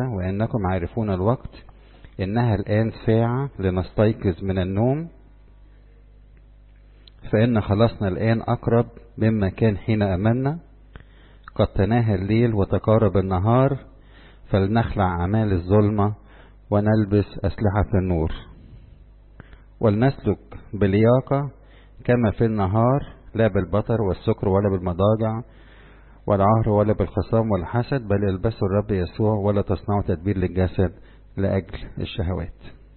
وإنكم عارفون الوقت إنها الآن ساعة لنستيقظ من النوم فإن خلصنا الآن أقرب مما كان حين أمنا قد تناهى الليل وتقارب النهار فلنخلع أعمال الظلمة ونلبس أسلحة النور ولنسلك بلياقة كما في النهار لا بالبطر والسكر ولا بالمضاجع والعهر ولا بالخصام والحسد بل البسوا الرب يسوع ولا تصنعوا تدبير للجسد لأجل الشهوات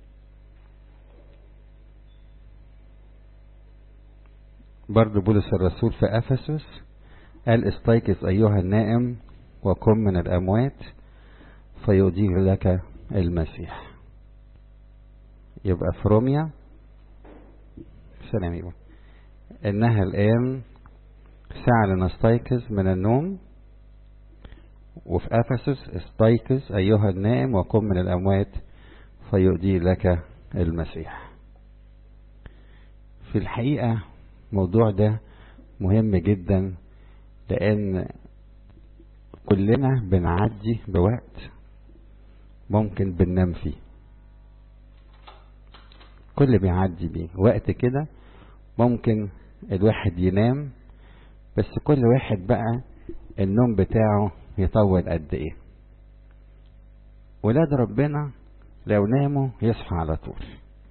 برضو بولس الرسول في أفسس قال استيقظ أيها النائم وقم من الأموات فيضيء لك المسيح يبقى في روميا سلام يبقى إنها الآن ساعة لنستيقظ من النوم وفي أفسس استيقظ أيها النائم وقم من الأموات فيؤدي لك المسيح في الحقيقة الموضوع ده مهم جدا لأن كلنا بنعدي بوقت ممكن بننام فيه كل بيعدي بيه وقت كده ممكن الواحد ينام بس كل واحد بقى النوم بتاعه يطول قد ايه ولاد ربنا لو ناموا يصحى على طول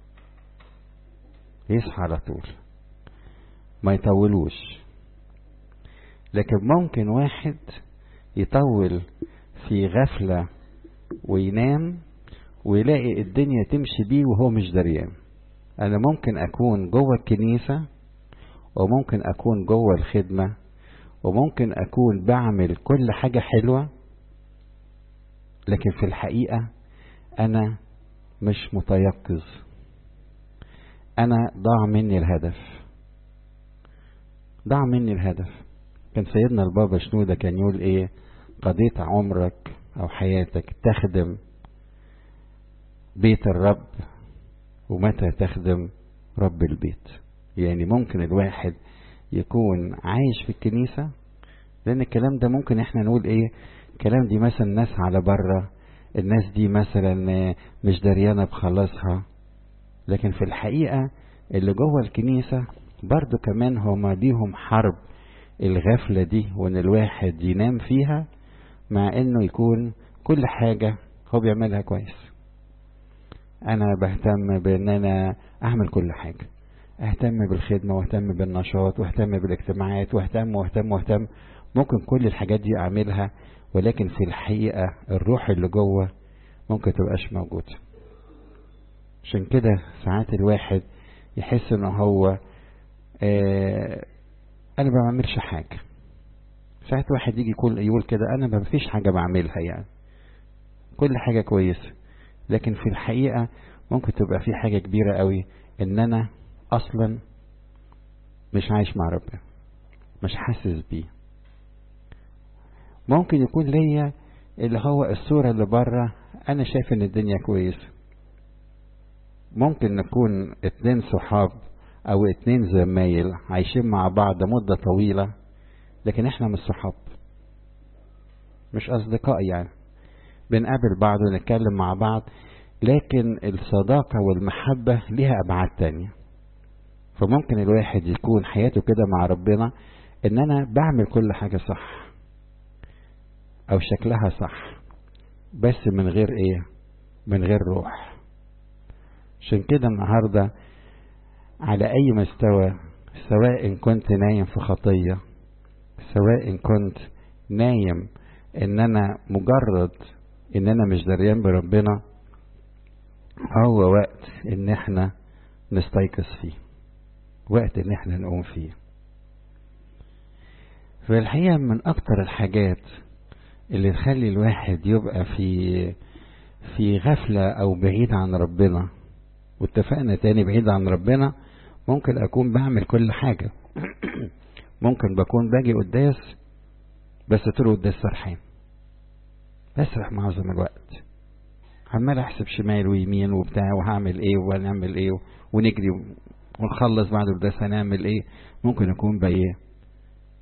يصحى على طول ما يطولوش لكن ممكن واحد يطول في غفلة وينام ويلاقي الدنيا تمشي بيه وهو مش دريان انا ممكن اكون جوه الكنيسة وممكن اكون جوه الخدمة وممكن اكون بعمل كل حاجة حلوة لكن في الحقيقة انا مش متيقظ انا ضاع مني الهدف ضاع مني الهدف كان سيدنا البابا شنودة كان يقول ايه قضيت عمرك او حياتك تخدم بيت الرب ومتى تخدم رب البيت يعني ممكن الواحد يكون عايش في الكنيسة لأن الكلام ده ممكن احنا نقول ايه الكلام دي مثلا ناس على بره الناس دي مثلا مش دريانة بخلاصها لكن في الحقيقة اللي جوه الكنيسة برضو كمان هما ليهم حرب الغفلة دي وان الواحد ينام فيها مع انه يكون كل حاجة هو بيعملها كويس انا بهتم بان انا اعمل كل حاجة اهتم بالخدمة واهتم بالنشاط واهتم بالاجتماعات واهتم واهتم واهتم ممكن كل الحاجات دي اعملها ولكن في الحقيقة الروح اللي جوه ممكن تبقاش موجود عشان كده ساعات الواحد يحس ان هو آه انا ما بعملش حاجة ساعات واحد يجي يقول يقول كده انا ما فيش حاجة بعملها يعني كل حاجة كويسة لكن في الحقيقة ممكن تبقى في حاجة كبيرة قوي ان انا اصلا مش عايش مع ربنا مش حاسس بيه ممكن يكون ليا اللي هو الصورة اللي بره انا شايف ان الدنيا كويسة ممكن نكون اتنين صحاب او اتنين زمايل عايشين مع بعض مدة طويلة لكن احنا مش صحاب مش اصدقاء يعني بنقابل بعض ونتكلم مع بعض لكن الصداقة والمحبة ليها ابعاد تانية فممكن الواحد يكون حياته كده مع ربنا ان انا بعمل كل حاجة صح او شكلها صح بس من غير ايه من غير روح عشان كده النهارده على اي مستوى سواء كنت نايم في خطيه سواء كنت نايم ان انا مجرد ان انا مش دريان بربنا هو وقت ان احنا نستيقظ فيه وقت ان احنا نقوم فيه فالحقيقة من اكتر الحاجات اللي تخلي الواحد يبقى في في غفلة او بعيد عن ربنا واتفقنا تاني بعيد عن ربنا ممكن اكون بعمل كل حاجة ممكن بكون باجي قداس بس طول قداس سرحان بسرح معظم الوقت عمال احسب شمال ويمين وبتاع وهعمل ايه وهنعمل ايه ونجري ونخلص بعد القداس هنعمل ايه ممكن اكون بايه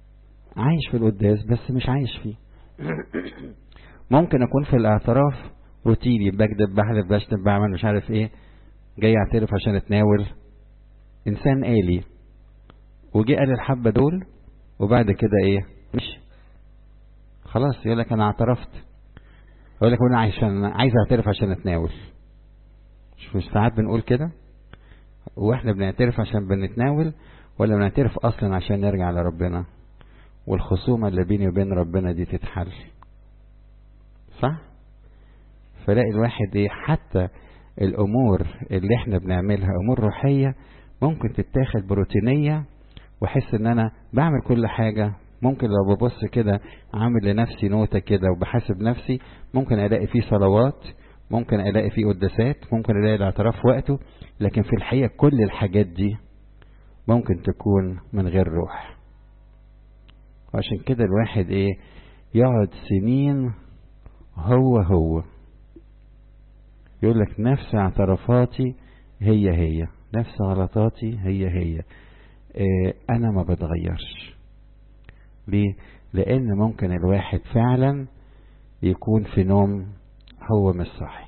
عايش في القداس بس مش عايش فيه ممكن اكون في الاعتراف روتيني بكذب بحلف بشتم بعمل مش عارف ايه جاي اعترف عشان اتناول انسان آلي وجي قال الحبة دول وبعد كده ايه مش خلاص يقول لك انا اعترفت يقول لك انا عشان عايز اعترف عشان اتناول مش ساعات بنقول كده واحنا بنعترف عشان بنتناول ولا بنعترف اصلا عشان نرجع لربنا والخصومة اللي بيني وبين ربنا دي تتحل صح فلاقي الواحد ايه حتى الامور اللي احنا بنعملها امور روحية ممكن تتاخد بروتينية واحس ان انا بعمل كل حاجة ممكن لو ببص كده عامل لنفسي نوتة كده وبحاسب نفسي ممكن الاقي فيه صلوات ممكن الاقي فيه قداسات ممكن الاقي الاعتراف وقته لكن في الحقيقة كل الحاجات دي ممكن تكون من غير روح وعشان كده الواحد ايه يقعد سنين هو هو يقول لك نفس اعترافاتي هي هي نفس غلطاتي هي هي إيه انا ما بتغيرش ليه لان ممكن الواحد فعلا يكون في نوم هو مش صاحي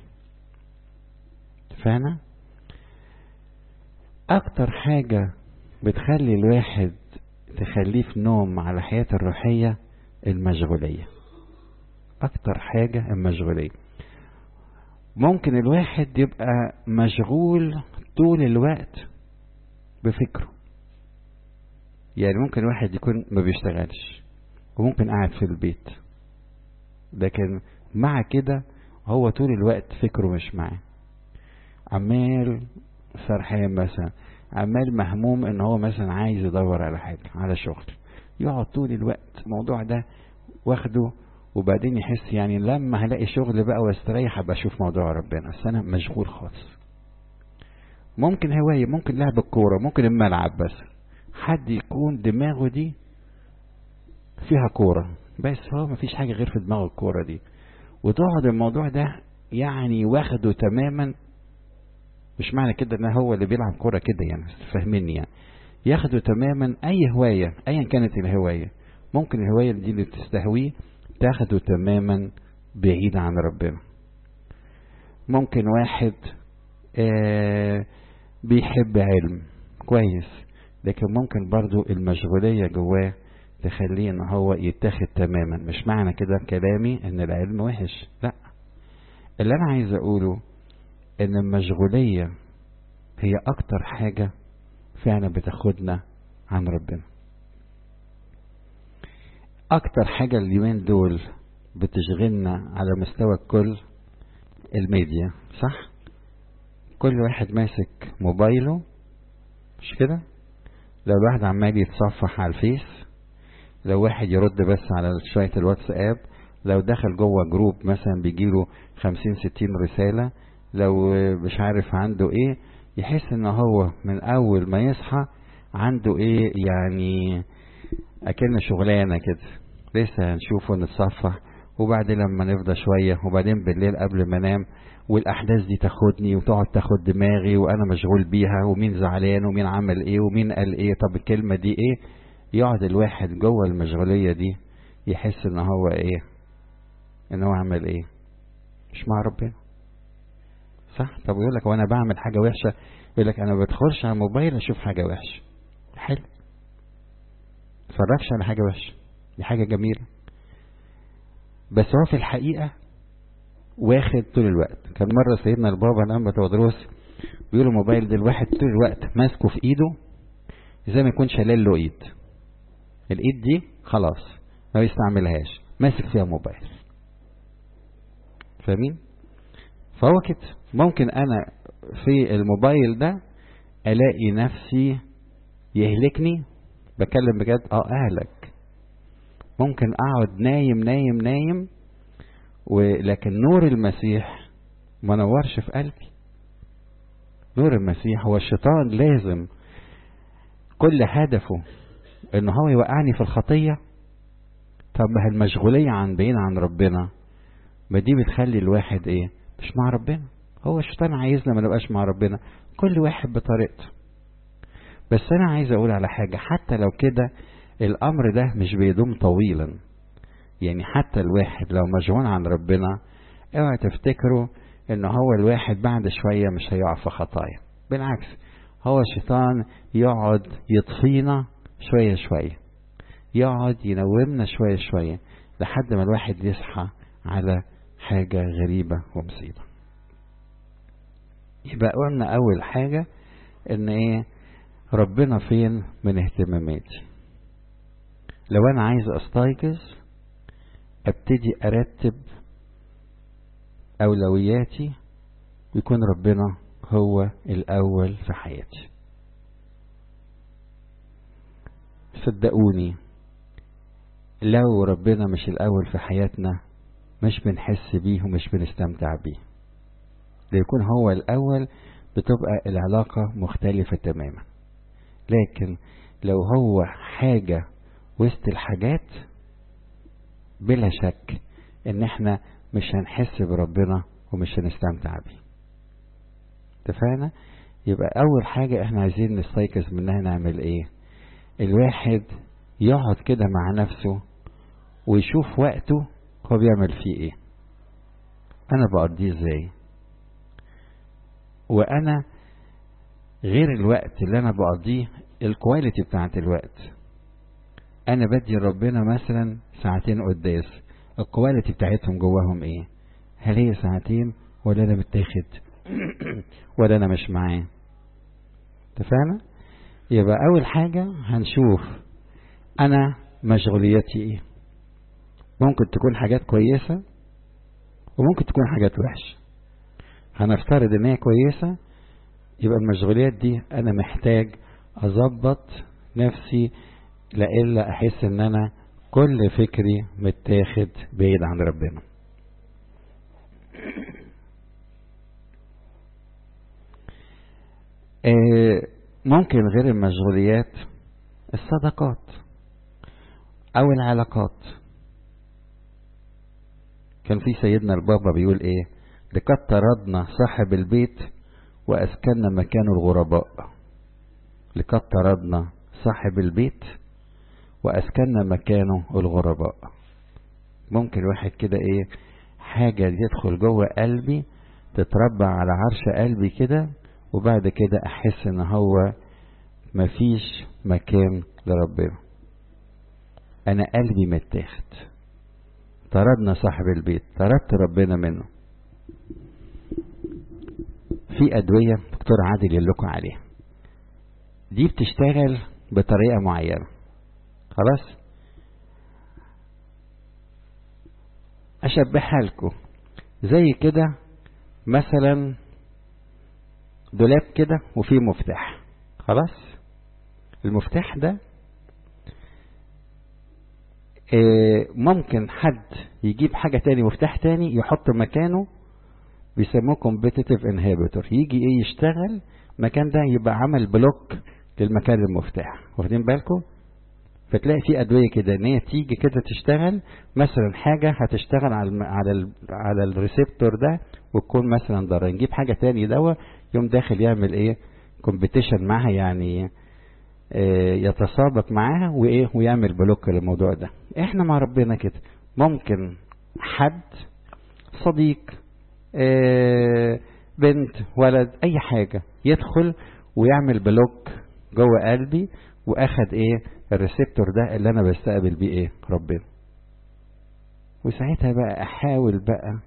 فانا اكتر حاجة بتخلي الواحد تخليه في نوم على حياته الروحية المشغولية اكتر حاجة المشغولية ممكن الواحد يبقى مشغول طول الوقت بفكره يعني ممكن الواحد يكون ما بيشتغلش وممكن قاعد في البيت لكن مع كده هو طول الوقت فكره مش معاه عمال سرحان مثلا عمال مهموم ان هو مثلا عايز يدور على حاجة على شغل يقعد طول الوقت الموضوع ده واخده وبعدين يحس يعني لما هلاقي شغل بقى واستريح ابقى اشوف موضوع ربنا بس انا مشغول خالص ممكن هواية ممكن لعب الكورة ممكن الملعب بس حد يكون دماغه دي فيها كورة بس هو مفيش حاجة غير في دماغه الكورة دي وتقعد الموضوع ده يعني واخده تماما مش معنى كده ان هو اللي بيلعب كورة كده يعني فاهميني يعني ياخده تماما اي هواية ايا كانت الهواية ممكن الهواية دي اللي تستهويه تاخده تماما بعيد عن ربنا ممكن واحد آه بيحب علم كويس لكن ممكن برضو المشغولية جواه تخليه ان هو يتاخد تماما مش معنى كده كلامي ان العلم وحش لا اللي انا عايز اقوله ان المشغولية هي اكتر حاجة فعلا بتاخدنا عن ربنا اكتر حاجة اليومين دول بتشغلنا على مستوى الكل الميديا صح كل واحد ماسك موبايله مش كده لو واحد عمال يتصفح على الفيس لو واحد يرد بس على شوية الواتساب لو دخل جوه جروب مثلا بيجيله خمسين ستين رسالة لو مش عارف عنده ايه يحس ان هو من اول ما يصحى عنده ايه يعني اكن شغلانة كده لسه هنشوفه نتصفح وبعدين لما نفضى شوية وبعدين بالليل قبل ما انام والاحداث دي تاخدني وتقعد تاخد دماغي وانا مشغول بيها ومين زعلان ومين عمل ايه ومين قال ايه طب الكلمة دي ايه يقعد الواحد جوه المشغولية دي يحس ان هو ايه ان هو عمل ايه مش مع ربنا صح طب يقول لك وانا بعمل حاجة وحشة يقول لك انا ما بدخلش على الموبايل اشوف حاجة وحشة حلو اتفرجش على حاجة وحشة دي حاجة جميلة بس هو في الحقيقة واخد طول الوقت كان مرة سيدنا البابا لما تودروس بيقولوا الموبايل ده الواحد طول الوقت ماسكه في ايده زي ما يكون شلال له ايد الايد دي خلاص ما بيستعملهاش ماسك فيها موبايل فاهمين فهو كده ممكن انا في الموبايل ده الاقي نفسي يهلكني بكلم بجد اه اهلك ممكن اقعد نايم نايم نايم ولكن نور المسيح ما نورش في قلبي نور المسيح هو الشيطان لازم كل هدفه ان هو يوقعني في الخطية طب ما المشغولية عن بعيد عن ربنا ما دي بتخلي الواحد ايه مش مع ربنا هو الشيطان عايزنا ما نبقاش مع ربنا كل واحد بطريقته بس انا عايز اقول على حاجة حتى لو كده الامر ده مش بيدوم طويلا يعني حتى الواحد لو مشغول عن ربنا اوعى تفتكروا ان هو الواحد بعد شوية مش هيقع في خطايا بالعكس هو الشيطان يقعد يطفينا شوية شوية يقعد ينومنا شوية شوية لحد ما الواحد يصحى على حاجة غريبة ومصيبة يبقى قلنا أول حاجة إن إيه ربنا فين من اهتماماتي لو أنا عايز أستيقظ أبتدي أرتب أولوياتي ويكون ربنا هو الأول في حياتي صدقوني لو ربنا مش الأول في حياتنا مش بنحس بيه ومش بنستمتع بيه ليكون هو الأول بتبقى العلاقة مختلفة تماما لكن لو هو حاجة وسط الحاجات بلا شك ان احنا مش هنحس بربنا ومش هنستمتع بيه اتفقنا يبقى اول حاجة احنا عايزين نستيقظ منها نعمل ايه الواحد يقعد كده مع نفسه ويشوف وقته هو بيعمل فيه ايه انا بقضيه ازاي وانا غير الوقت اللي انا بقضيه الكواليتي بتاعت الوقت انا بدي ربنا مثلا ساعتين قداس الكواليتي بتاعتهم جواهم ايه هل هي ساعتين ولا انا متاخد ولا انا مش معاه اتفقنا يبقى اول حاجة هنشوف انا مشغولياتي ايه ممكن تكون حاجات كويسة وممكن تكون حاجات وحشة هنفترض ان هي كويسة يبقى المشغوليات دي انا محتاج اظبط نفسي لإلا احس ان انا كل فكري متاخد بعيد عن ربنا ممكن غير المشغوليات الصدقات او العلاقات كان في سيدنا البابا بيقول ايه لقد طردنا صاحب البيت واسكننا مكانه الغرباء لقد طردنا صاحب البيت واسكننا مكانه الغرباء ممكن واحد كده ايه حاجة يدخل جوه قلبي تتربع على عرش قلبي كده وبعد كده احس ان هو مفيش مكان لربنا انا قلبي متاخد طردنا صاحب البيت طردت ربنا منه في ادوية دكتور عادل يقول لكم عليها دي بتشتغل بطريقة معينة خلاص اشبهها لكم زي كده مثلا دولاب كده وفيه مفتاح خلاص المفتاح ده ممكن حد يجيب حاجة تاني مفتاح تاني يحط مكانه بيسموه competitive inhibitor يجي ايه يشتغل مكان ده يبقى عمل بلوك للمكان المفتاح واخدين بالكم فتلاقي في ادويه كده ان هي تيجي كده تشتغل مثلا حاجه هتشتغل على الم... على ال... على الريسبتور ده وتكون مثلا ضرر نجيب حاجه تاني دواء يوم داخل يعمل ايه كومبيتيشن معاها يعني إيه يتسابق معاها وايه ويعمل بلوك للموضوع ده احنا مع ربنا كده ممكن حد صديق إيه بنت ولد اي حاجه يدخل ويعمل بلوك جوه قلبي واخد ايه الريسبتور ده اللي انا بستقبل بيه ايه ربنا وساعتها بقى احاول بقى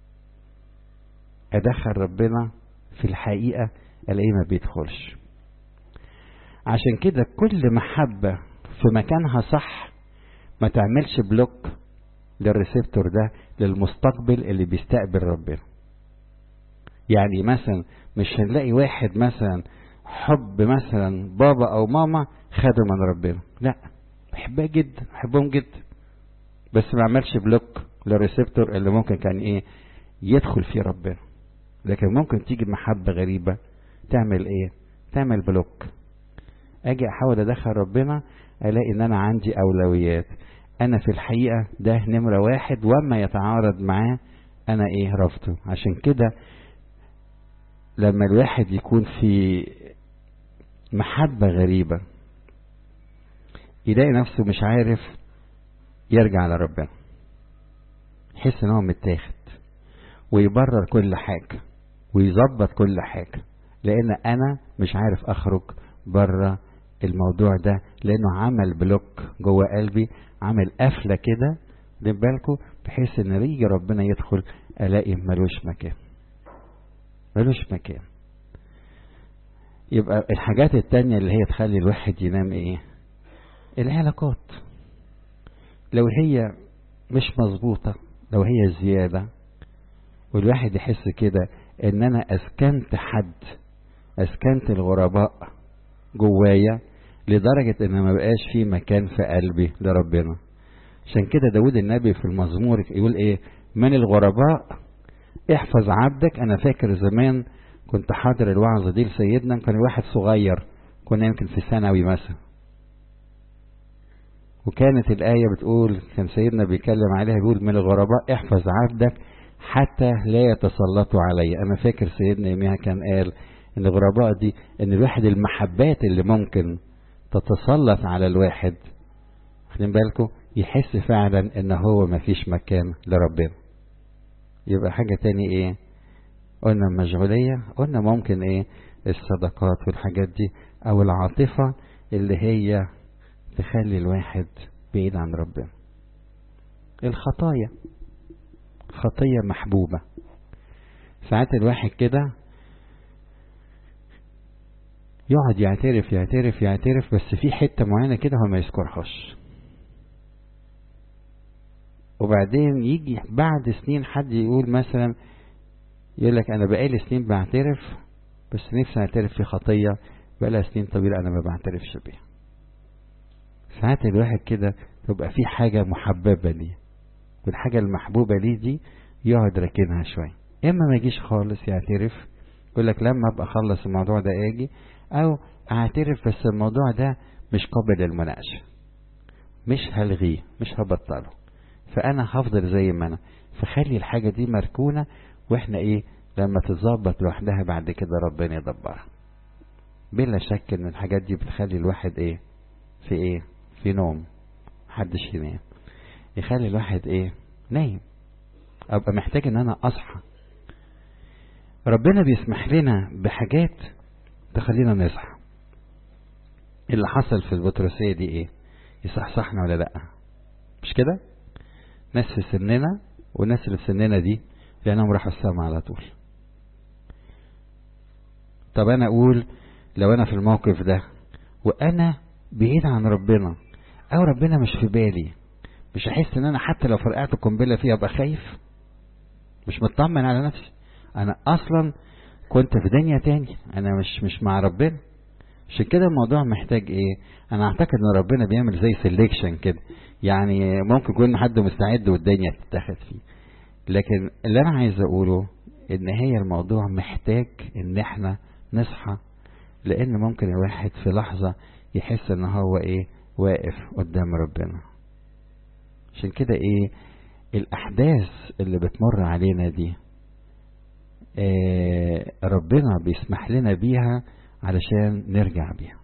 ادخل ربنا في الحقيقة الاقيه ما بيدخلش عشان كده كل محبة في مكانها صح ما تعملش بلوك للريسبتور ده للمستقبل اللي بيستقبل ربنا يعني مثلا مش هنلاقي واحد مثلا حب مثلا بابا او ماما خدوا من ربنا لا بحبها جدا بحبهم جدا بس ما عملش بلوك للريسبتور اللي ممكن كان ايه يدخل فيه ربنا لكن ممكن تيجي محبة غريبة تعمل ايه تعمل بلوك اجي احاول ادخل ربنا الاقي ان انا عندي اولويات انا في الحقيقة ده نمرة واحد وما يتعارض معاه انا ايه رفضه عشان كده لما الواحد يكون في محبة غريبة يلاقي نفسه مش عارف يرجع لربنا يحس ان هو متاخد ويبرر كل حاجة ويظبط كل حاجة لان انا مش عارف اخرج بره الموضوع ده لانه عمل بلوك جوه قلبي عمل قفله كده خدين بالكم بحيث ان يجي ربنا يدخل الاقي ملوش مكان ملوش مكان يبقى الحاجات التانية اللي هي تخلي الواحد ينام ايه العلاقات لو هي مش مظبوطة لو هي زيادة والواحد يحس كده ان انا اسكنت حد اسكنت الغرباء جوايا لدرجة ان ما بقاش في مكان في قلبي لربنا عشان كده داود النبي في المزمور يقول ايه من الغرباء احفظ عبدك انا فاكر زمان كنت حاضر الوعظة دي لسيدنا كان واحد صغير كنا يمكن في ثانوي مثلا وكانت الآية بتقول كان سيدنا بيتكلم عليها بيقول من الغرباء احفظ عبدك حتى لا يتسلطوا علي أنا فاكر سيدنا يوميها كان قال إن الغرباء دي إن الواحد المحبات اللي ممكن تتسلط على الواحد واخدين بالكم يحس فعلا إن هو مفيش مكان لربنا يبقى حاجة تاني إيه قلنا المشغولية قلنا ممكن إيه الصدقات والحاجات دي أو العاطفة اللي هي تخلي الواحد بعيد عن ربنا الخطايا خطية محبوبة ساعات الواحد كده يقعد يعترف يعترف يعترف بس في حتة معينة كده هو ما يذكرهاش وبعدين يجي بعد سنين حد يقول مثلا يقول لك انا بقالي سنين بعترف بس نفسي اعترف في خطية بقالها سنين طويلة انا ما بعترفش بيها ساعات الواحد كده تبقى في حاجة محببة ليه والحاجة المحبوبة ليه دي يقعد راكنها شوية اما ما يجيش خالص يعترف يقول لك لما ابقى اخلص الموضوع ده اجي او اعترف بس الموضوع ده مش قابل للمناقشة مش هلغيه مش هبطله فانا هفضل زي ما انا فخلي الحاجة دي مركونة واحنا ايه لما تتظبط لوحدها بعد كده ربنا يدبرها بلا شك ان الحاجات دي بتخلي الواحد ايه في ايه في نوم محدش ينام يخلي الواحد ايه نايم ابقى محتاج ان انا اصحى ربنا بيسمح لنا بحاجات تخلينا نصحى اللي حصل في البطرسية دي ايه يصحصحنا ولا لا مش كده ناس في سننا والناس اللي في سننا دي لانهم راحوا السما على طول طب انا اقول لو انا في الموقف ده وانا بعيد عن ربنا او ربنا مش في بالي مش هحس ان انا حتى لو فرقعت قنبله فيها ابقى خايف مش مطمن على نفسي انا اصلا كنت في دنيا تاني انا مش مش مع ربنا عشان كده الموضوع محتاج ايه انا اعتقد ان ربنا بيعمل زي سيلكشن كده يعني ممكن يكون حد مستعد والدنيا تتاخد فيه لكن اللي انا عايز اقوله ان هي الموضوع محتاج ان احنا نصحى لان ممكن الواحد في لحظة يحس ان هو ايه واقف قدام ربنا عشان كده ايه الاحداث اللي بتمر علينا دي آه ربنا بيسمح لنا بيها علشان نرجع بيها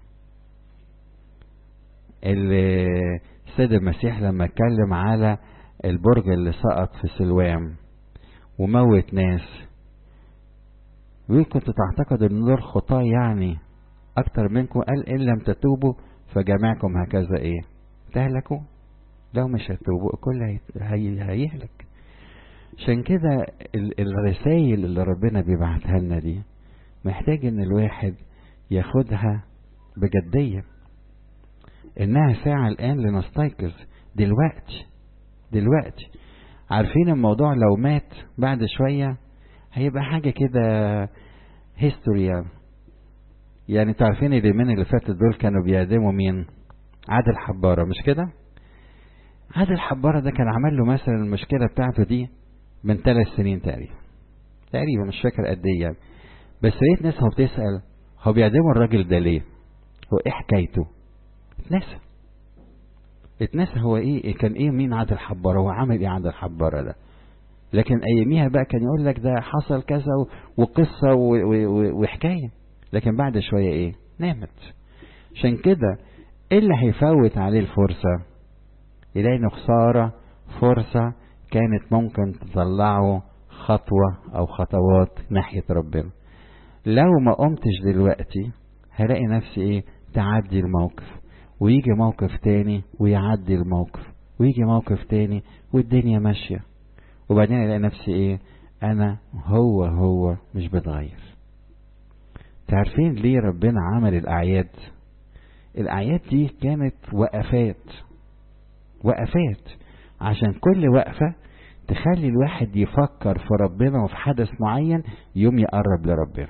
السيد المسيح لما اتكلم على البرج اللي سقط في سلوام وموت ناس ويقول كنت تعتقد ان دول خطاة يعني اكتر منكم قال ان لم تتوبوا فجميعكم هكذا ايه تهلكوا لو مش هتوبوا الكل هي هيهلك عشان كده الرسائل اللي ربنا بيبعتها لنا دي محتاج ان الواحد ياخدها بجدية انها ساعة الان لنستيقظ دلوقتي دلوقتي عارفين الموضوع لو مات بعد شوية هيبقى حاجة كده هيستوري يعني يعني تعرفين اليومين اللي فاتت دول كانوا بيقدموا مين عادل حبارة مش كده عادل حبارة ده كان عمل له مثلا المشكلة بتاعته دي من ثلاث سنين تقريبا تقريبا مش فاكر قد ايه يعني بس لقيت ناس هو بتسأل هو بيعدموا الراجل ده ليه هو ايه حكايته اتنسى اتنسى هو ايه كان ايه مين عادل حبارة هو عمل ايه عادل حبارة ده لكن اياميها بقى كان يقول لك ده حصل كذا وقصة وحكاية لكن بعد شوية ايه نامت عشان كده اللي هيفوت عليه الفرصة يلاقي انه خسارة فرصة كانت ممكن تطلعه خطوة او خطوات ناحية ربنا لو ما قمتش دلوقتي هلاقي نفسي ايه تعدي الموقف ويجي موقف تاني ويعدي الموقف ويجي موقف تاني والدنيا ماشية وبعدين الاقي نفسي ايه انا هو هو مش بتغير تعرفين ليه ربنا عمل الاعياد الاعياد دي كانت وقفات وقفات عشان كل وقفة تخلي الواحد يفكر في ربنا وفي حدث معين يوم يقرب لربنا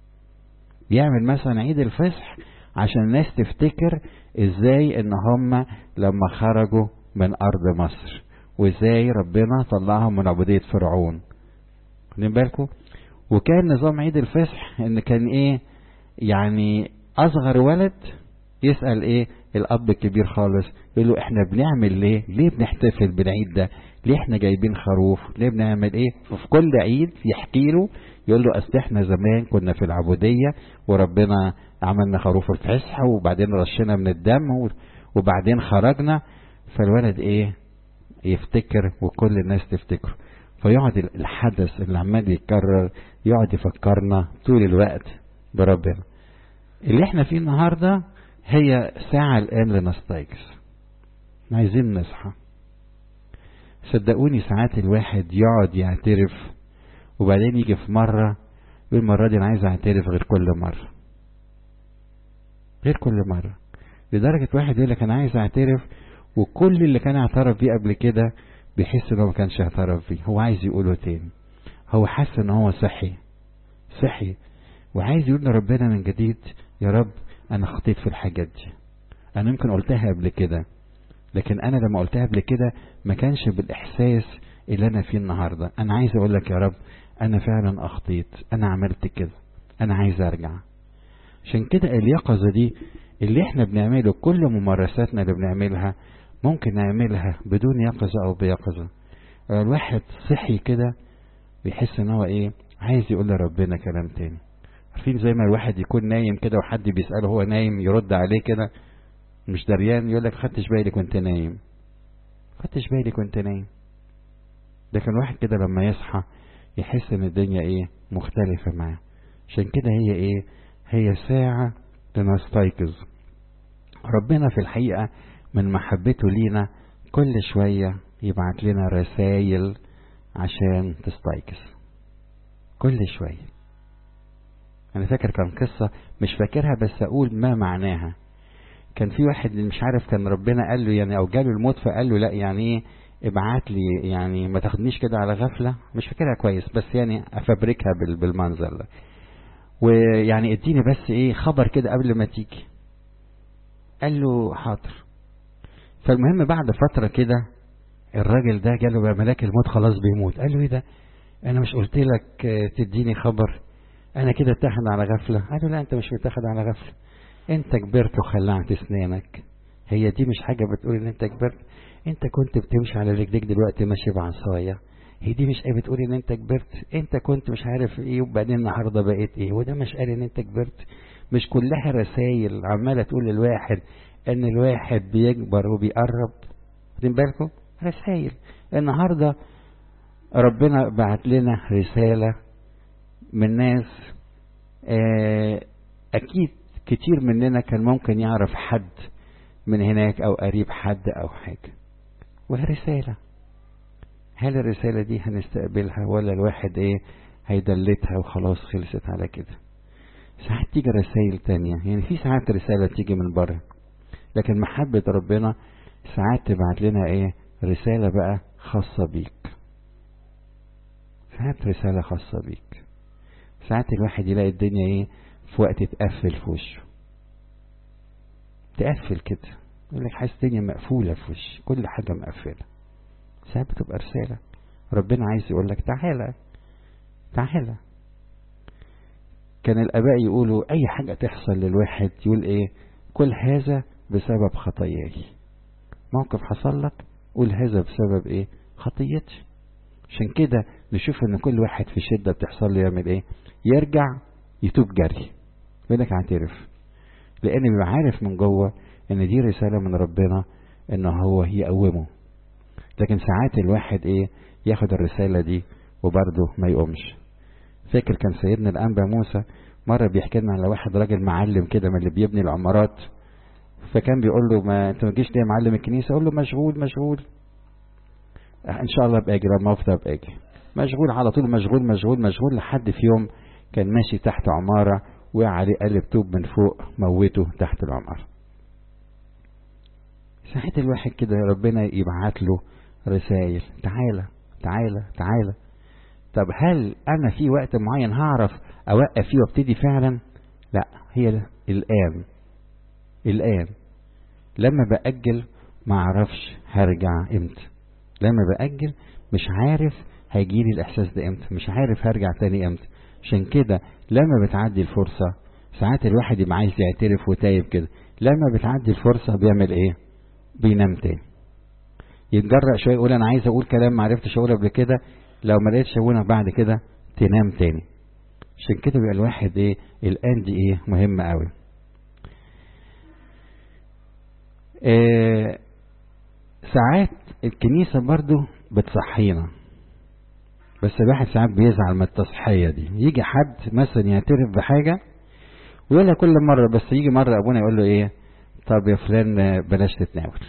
يعمل مثلا عيد الفصح عشان الناس تفتكر ازاي ان هم لما خرجوا من ارض مصر وازاي ربنا طلعهم من عبودية فرعون خدين بالكم وكان نظام عيد الفصح ان كان ايه يعني اصغر ولد يسأل ايه الاب الكبير خالص يقول له احنا بنعمل ليه ليه بنحتفل بالعيد ده ليه احنا جايبين خروف ليه بنعمل ايه وفي كل عيد يحكي له يقول له اصل احنا زمان كنا في العبودية وربنا عملنا خروف الفسح وبعدين رشنا من الدم وبعدين خرجنا فالولد ايه يفتكر وكل الناس تفتكره فيقعد الحدث اللي عمال يتكرر يقعد يفكرنا طول الوقت بربنا اللي احنا فيه النهارده هي ساعة الآن لنستيقظ عايزين نصحى صدقوني ساعات الواحد يقعد يعترف وبعدين يجي في مرة يقول المرة دي أنا عايز أعترف غير كل مرة غير كل مرة لدرجة واحد يقول لك أنا عايز أعترف وكل اللي كان اعترف بيه قبل كده بيحس إن هو ما كانش اعترف بيه هو عايز يقوله تاني هو حاسس إن هو صحي صحي وعايز يقول لربنا من جديد يا رب انا خطيت في الحاجات دي انا يمكن قلتها قبل كده لكن انا لما قلتها قبل كده ما كانش بالاحساس اللي انا فيه النهارده انا عايز اقول لك يا رب انا فعلا اخطيت انا عملت كده انا عايز ارجع عشان كده اليقظه دي اللي احنا بنعمله كل ممارساتنا اللي بنعملها ممكن نعملها بدون يقظه او بيقظه الواحد صحي كده بيحس ان هو ايه عايز يقول لربنا كلام تاني عارفين زي ما الواحد يكون نايم كده وحد بيسأله هو نايم يرد عليه كده مش دريان يقول لك خدتش بالي كنت نايم خدتش بالي كنت نايم لكن الواحد كده لما يصحى يحس ان الدنيا ايه مختلفة معاه عشان كده هي ايه هي ساعة لنستيقظ ربنا في الحقيقة من محبته لينا كل شوية يبعت لنا رسائل عشان تستيقظ كل شويه انا فاكر كان قصة مش فاكرها بس اقول ما معناها كان في واحد مش عارف كان ربنا قال له يعني او جاله الموت فقال له لا يعني ايه ابعت لي يعني ما تاخدنيش كده على غفلة مش فاكرها كويس بس يعني افبركها بالمنظر ده ويعني اديني بس ايه خبر كده قبل ما تيجي قال له حاضر فالمهم بعد فترة كده الراجل ده جاله بقى ملاك الموت خلاص بيموت قال له ايه ده انا مش قلت لك تديني خبر انا كده اتاخد على غفلة قالوا لا انت مش متاخد على غفلة انت كبرت وخلعت اسنانك هي دي مش حاجة بتقول ان انت كبرت انت كنت بتمشي على رجليك دلوقتي ماشي بعصاية هي دي مش بتقول ان انت كبرت انت كنت مش عارف ايه وبعدين النهاردة بقيت ايه وده مش قال ان انت كبرت مش كلها رسائل عمالة تقول للواحد ان الواحد بيكبر وبيقرب واخدين بالكم رسائل النهاردة ربنا بعت لنا رسالة من ناس اكيد كتير مننا كان ممكن يعرف حد من هناك او قريب حد او حاجة وهي رسالة هل الرسالة دي هنستقبلها ولا الواحد ايه هيدلتها وخلاص خلصت على كده ساعات تيجي رسائل تانية يعني في ساعات رسالة تيجي من بره لكن محبة ربنا ساعات تبعت لنا ايه رسالة بقى خاصة بيك ساعات رسالة خاصة بيك ساعات الواحد يلاقي الدنيا ايه في وقت تقفل في وشه تقفل كده يقول لك حاسس الدنيا مقفولة في وشي كل حاجة مقفلة ساعات بتبقى رسالة ربنا عايز يقول لك تعالى تعالى كان الآباء يقولوا أي حاجة تحصل للواحد يقول إيه كل هذا بسبب خطاياي موقف حصل لك قول هذا بسبب إيه خطيتي عشان كده نشوف ان كل واحد في شدة بتحصل له يعمل ايه يرجع يتوب جري يقول لك اعترف لان بيبقى عارف من جوه ان دي رسالة من ربنا ان هو يقومه لكن ساعات الواحد ايه ياخد الرسالة دي وبرضه ما يقومش فاكر كان سيدنا الأنبا موسى مرة بيحكي لنا على واحد راجل معلم كده من اللي بيبني العمارات فكان بيقول له ما انت ما تجيش ليه معلم الكنيسة اقول له مشغول مشغول ان شاء الله ابقى اجي لما افضى ابقى اجي مشغول على طول مشغول مشغول مشغول لحد في يوم كان ماشي تحت عمارة وقع عليه قلب طوب من فوق موته تحت العمارة ساعات الواحد كده ربنا يبعت له رسائل تعالى تعالى تعالى طب هل انا في وقت معين هعرف اوقف فيه وابتدي فعلا لا هي الان الان لما باجل ما اعرفش هرجع امتى لما باجل مش عارف هيجيلي الاحساس ده امتى مش عارف هرجع تاني امتى عشان كده لما بتعدي الفرصه ساعات الواحد يبقى عايز يعترف وتايب كده لما بتعدي الفرصه بيعمل ايه بينام تاني يتجرأ شويه يقول انا عايز اقول كلام ما عرفتش اقوله قبل كده لو ما لقيتش اقولها بعد كده تنام تاني عشان كده بيبقى الواحد ايه الان دي ايه مهمه قوي إيه ساعات الكنيسه برضو بتصحينا بس الواحد ساعات بيزعل من التصحيه دي يجي حد مثلا يعترف بحاجه ويقولها كل مره بس يجي مره ابونا يقول له ايه طب يا فلان بلاش تتناول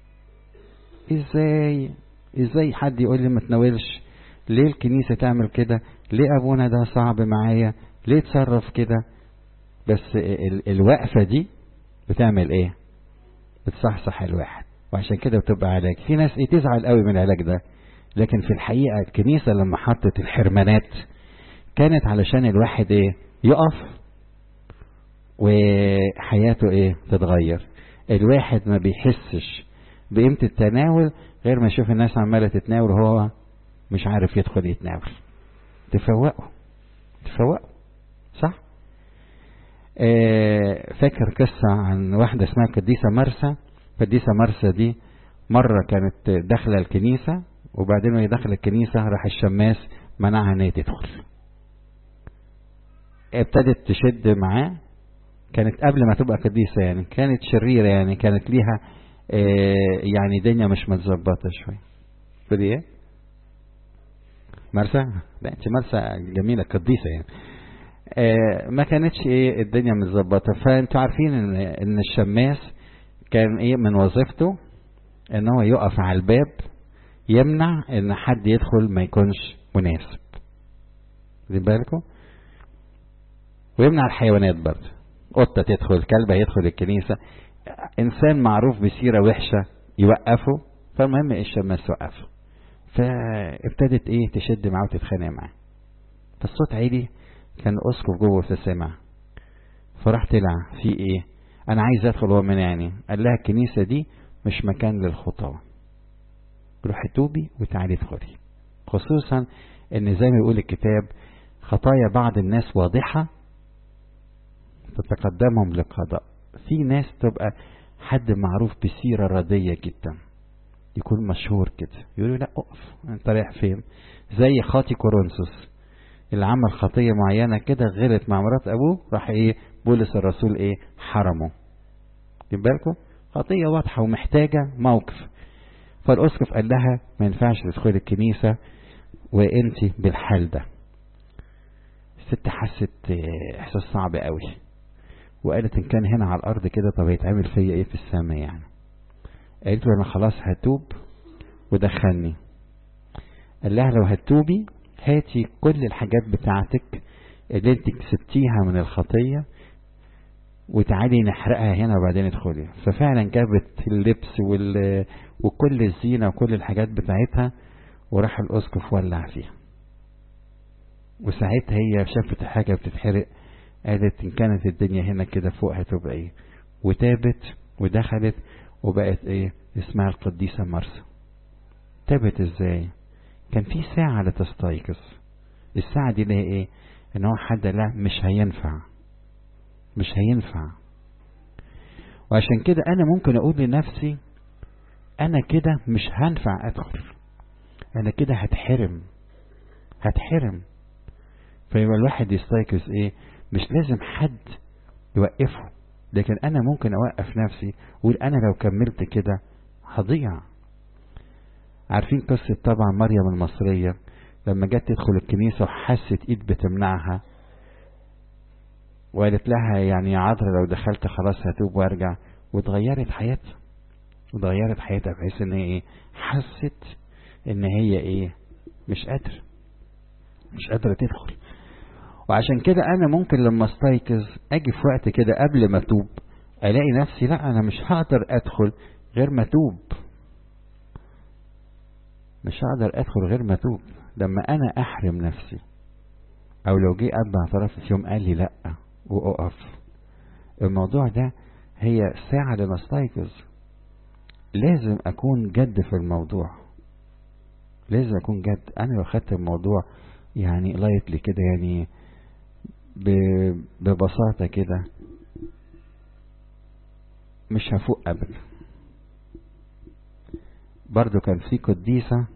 ازاي ازاي حد يقول لي ما تناولش ليه الكنيسه تعمل كده ليه ابونا ده صعب معايا ليه تصرف كده بس ال الوقفه دي بتعمل ايه بتصحصح الواحد وعشان كده بتبقى علاج في ناس ايه تزعل قوي من العلاج ده لكن في الحقيقه الكنيسه لما حطت الحرمانات كانت علشان الواحد ايه يقف وحياته ايه تتغير الواحد ما بيحسش بقيمة التناول غير ما يشوف الناس عمالة تتناول وهو مش عارف يدخل يتناول تفوقوا تفوقوا صح آه فاكر قصة عن واحدة اسمها قديسة مرسى قديسة مرسى دي مرة كانت داخلة الكنيسة وبعدين وهي داخلة الكنيسة راح الشماس منعها ان هي تدخل ابتدت تشد معاه كانت قبل ما تبقى قديسة يعني كانت شريرة يعني كانت ليها آه يعني دنيا مش متظبطة شوية تقولي ايه؟ مرسى؟ لا انت مرسى جميلة قديسة يعني آه ما كانتش ايه الدنيا متظبطة فانتوا عارفين ان ان الشماس كان ايه من وظيفته ان هو يقف على الباب يمنع ان حد يدخل ما يكونش مناسب واخدين بالكم ويمنع الحيوانات برضه قطة تدخل كلبة يدخل الكنيسة إنسان معروف بسيرة وحشة يوقفه فالمهم الشماس وقفه فابتدت إيه تشد معاه وتتخانق معاه فالصوت عالي كان أسقف جوه فسمع فراح طلع في إيه أنا عايز أدخل هو منعني قال لها الكنيسة دي مش مكان للخطاة روحي توبي وتعالي ادخلي خصوصا ان زي ما يقول الكتاب خطايا بعض الناس واضحة تتقدمهم للقضاء في ناس تبقى حد معروف بسيرة ردية جدا يكون مشهور كده يقولوا لا اقف انت رايح فين زي خاطي كورنثوس اللي عمل خطية معينة كده غلط مع مرات ابوه راح ايه بولس الرسول ايه حرمه خد بالكم خطية واضحة ومحتاجة موقف فالاسقف قال لها ما ينفعش تدخلي الكنيسة وانت بالحال ده الست حست احساس صعب قوي وقالت ان كان هنا على الارض كده طب هيتعمل فيا ايه في السماء يعني قالت له انا خلاص هتوب ودخلني قال لها لو هتوبي هاتي كل الحاجات بتاعتك اللي انت كسبتيها من الخطية وتعالي نحرقها هنا وبعدين ادخلي ففعلا جابت اللبس وال... وكل الزينة وكل الحاجات بتاعتها وراح الأسقف ولع فيها وساعتها هي شافت حاجة بتتحرق قالت إن كانت الدنيا هنا كده فوق هتبقى إيه وتابت ودخلت وبقت إيه اسمها القديسة مرسى تابت إزاي كان في ساعة لتستيقظ الساعة دي اللي هي إيه إن هو حد لا مش هينفع مش هينفع وعشان كده أنا ممكن أقول لنفسي أنا كده مش هنفع أدخل أنا كده هتحرم هتحرم فيبقى الواحد يستيقظ إيه مش لازم حد يوقفه لكن أنا ممكن أوقف نفسي وأقول أنا لو كملت كده هضيع عارفين قصة طبعا مريم المصرية لما جت تدخل الكنيسة وحست ايد بتمنعها وقالت لها يعني يا عذرا لو دخلت خلاص هتوب وارجع واتغيرت حياتها واتغيرت حياتها بحيث ان هي ايه حست ان هي ايه مش قادرة مش قادرة تدخل وعشان كده انا ممكن لما استيقظ اجي في وقت كده قبل ما اتوب الاقي نفسي لا انا مش هقدر ادخل غير ما اتوب مش هقدر ادخل غير ما اتوب لما انا احرم نفسي او لو جه اب اعترف في يوم قال لي لا واقف الموضوع ده هي ساعة لنستيقظ لازم اكون جد في الموضوع لازم اكون جد انا لو خدت الموضوع يعني لايتلي كده يعني ببساطة كده مش هفوق ابدا برضو كان في قديسة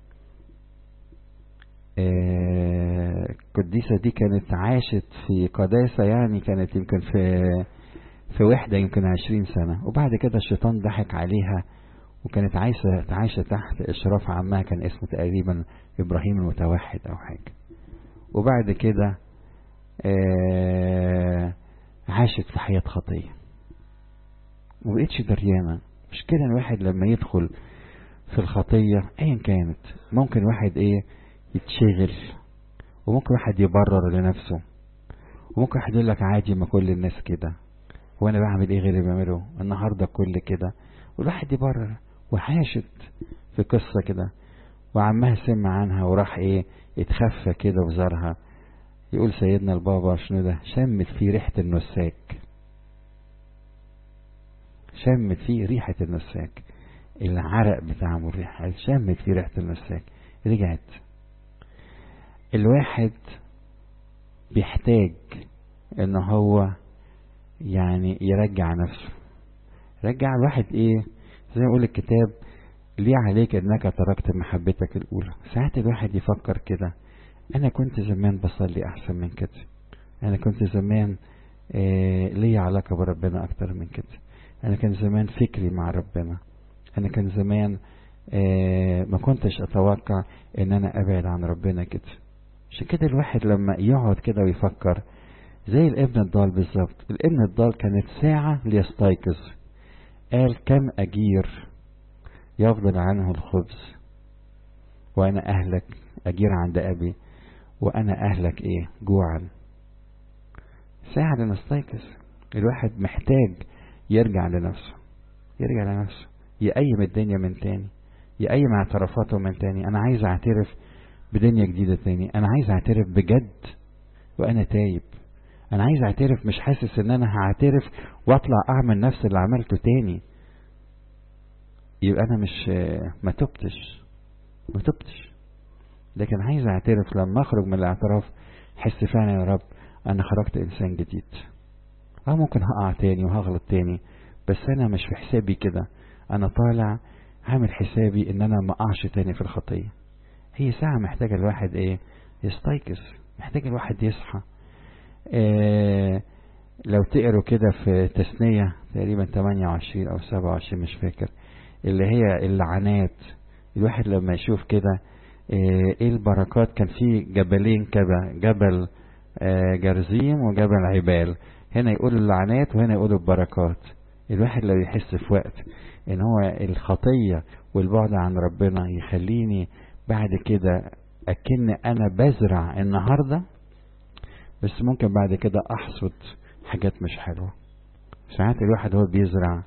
القديسة دي كانت عاشت في قداسة يعني كانت يمكن في في وحدة يمكن عشرين سنة وبعد كده الشيطان ضحك عليها وكانت عايشة عايشة تحت إشراف عمها كان اسمه تقريبا إبراهيم المتوحد أو حاجة وبعد كده عاشت في حياة خطية ومبقتش دريانة مش كده الواحد لما يدخل في الخطية ايا كانت ممكن واحد ايه يتشغل وممكن واحد يبرر لنفسه وممكن واحد يقول لك عادي ما كل الناس كده وانا بعمل ايه غير اللي بعمله النهارده كل كده والواحد يبرر وحاشت في قصة كده وعمها سمع عنها وراح ايه اتخفى كده وزارها يقول سيدنا البابا شنو ده شمت فيه ريحة النساك شمت فيه ريحة النساك العرق بتاع مريح شمت فيه ريحة المساك رجعت الواحد بيحتاج ان هو يعني يرجع نفسه رجع الواحد ايه زي ما يقول الكتاب ليه عليك انك تركت محبتك الاولى ساعات الواحد يفكر كده انا كنت زمان بصلي احسن من كده انا كنت زمان آه ليا علاقة بربنا اكتر من كده انا كان زمان فكري مع ربنا انا كان زمان آه ما كنتش اتوقع ان انا ابعد عن ربنا كده عشان كده الواحد لما يقعد كده ويفكر زي الابن الضال بالظبط الابن الضال كانت ساعة ليستيقظ قال كم اجير يفضل عنه الخبز وانا اهلك اجير عند ابي وانا اهلك ايه جوعا ساعة لنستيقظ الواحد محتاج يرجع لنفسه يرجع لنفسه يقيم الدنيا من تاني يقيم اعترافاته من تاني انا عايز اعترف بدنيا جديدة تاني انا عايز اعترف بجد وانا تايب انا عايز اعترف مش حاسس ان انا هعترف واطلع اعمل نفس اللي عملته تاني يبقى انا مش ما تبتش ما تبتش لكن عايز اعترف لما اخرج من الاعتراف احس فعلا يا رب انا خرجت انسان جديد اه ممكن هقع تاني وهغلط تاني بس انا مش في حسابي كده انا طالع عامل حسابي ان انا ما اقعش تاني في الخطيه هي ساعه محتاجه الواحد ايه يستيقظ محتاج الواحد يصحى إيه لو تقروا كده في تثنية تقريبا 28 أو 27 مش فاكر اللي هي اللعنات الواحد لما يشوف كده ايه البركات كان في جبلين كده جبل اه جرزيم وجبل عبال هنا يقول اللعنات وهنا يقول البركات الواحد لو يحس في وقت ان هو الخطية والبعد عن ربنا يخليني بعد كده اكن انا بزرع النهارده بس ممكن بعد كده احصد حاجات مش حلوه ساعات الواحد هو بيزرع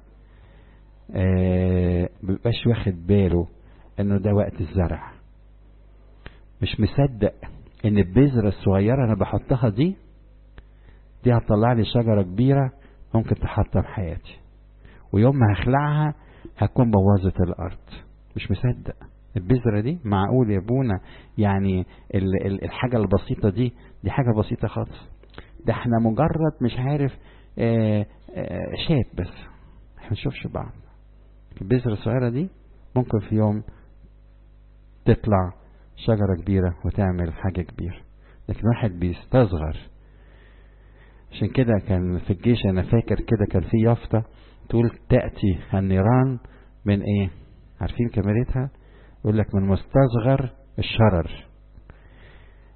آه بيبقاش واخد باله انه ده وقت الزرع مش مصدق ان البذرة الصغيرة انا بحطها دي دي هتطلع لي شجرة كبيرة ممكن تحطم حياتي ويوم ما هخلعها هتكون بوظت الارض مش مصدق البذرة دي معقول يا ابونا يعني الحاجة البسيطة دي دي حاجة بسيطة خالص ده احنا مجرد مش عارف اه اه شات بس احنا نشوفش بعض البذرة الصغيرة دي ممكن في يوم تطلع شجرة كبيرة وتعمل حاجة كبيرة لكن واحد بيستصغر عشان كده كان في الجيش انا فاكر كده كان في يافطة تقول تأتي النيران من ايه عارفين كاميرتها يقول لك من مستصغر الشرر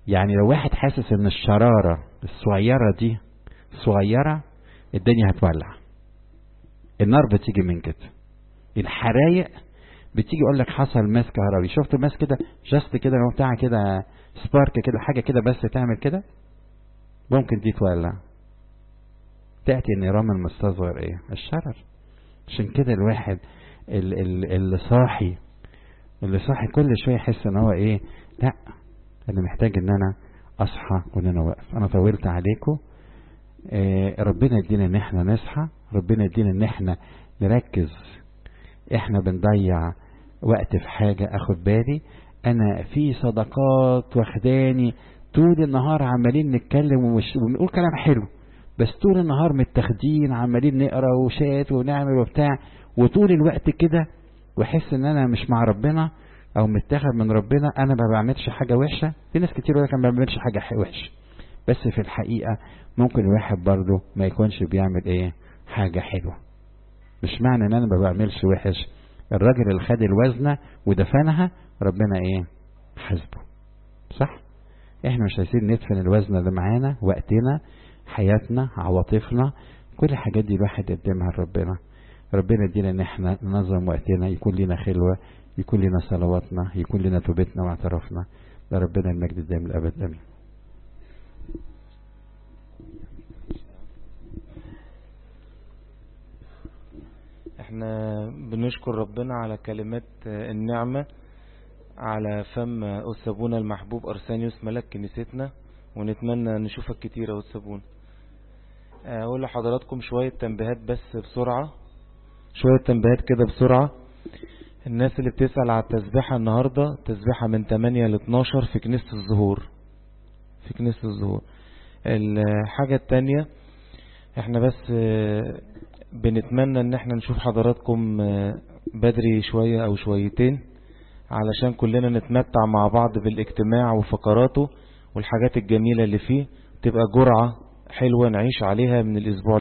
يعني لو واحد حاسس ان الشرارة الصغيرة دي صغيرة الدنيا هتولع النار بتيجي من كده الحرايق بتيجي يقول لك حصل ماس كهربي شفت ماس كده جاست كده لو بتاع كده سبارك كده حاجة كده بس تعمل كده ممكن دي تولع تأتي النيران المستصغر ايه الشرر عشان كده الواحد اللي صاحي اللي صاحي كل شوية يحس ان هو ايه لا انا محتاج ان انا اصحى وان انا واقف انا طولت عليكم آه ربنا يدينا ان احنا نصحى ربنا يدينا ان احنا نركز احنا بنضيع وقت في حاجة اخد بالي انا في صدقات واخداني طول النهار عمالين نتكلم ومش ونقول كلام حلو بس طول النهار متاخدين عمالين نقرا وشات ونعمل وبتاع وطول الوقت كده واحس ان انا مش مع ربنا او متاخد من ربنا انا ما بعملش حاجه وحشه في ناس كتير يقول لك انا ما بعملش حاجه وحشه بس في الحقيقه ممكن الواحد برضه ما يكونش بيعمل ايه حاجه حلوه مش معنى ان انا ما بعملش وحش الراجل اللي خد الوزنه ودفنها ربنا ايه حاسبه صح احنا مش عايزين ندفن الوزنه اللي معانا وقتنا حياتنا عواطفنا كل الحاجات دي الواحد يقدمها لربنا ربنا يدينا ان احنا ننظم وقتنا يكون لنا خلوه يكون لنا صلواتنا يكون لنا توبتنا واعترافنا لربنا المجد الدائم الابد امين احنا بنشكر ربنا على كلمات النعمة على فم أسابونا المحبوب أرسانيوس ملك كنيستنا ونتمنى نشوفك كتير يا أسابونا أقول لحضراتكم شوية تنبيهات بس بسرعة شوية تنبيهات كده بسرعة الناس اللي بتسأل على التسبيحة النهاردة تسبيحة من 8 ل 12 في كنيسة الزهور في كنيسة الزهور الحاجة التانية احنا بس بنتمنى ان احنا نشوف حضراتكم بدري شوية او شويتين علشان كلنا نتمتع مع بعض بالاجتماع وفقراته والحاجات الجميلة اللي فيه تبقى جرعة حلوة نعيش عليها من الاسبوع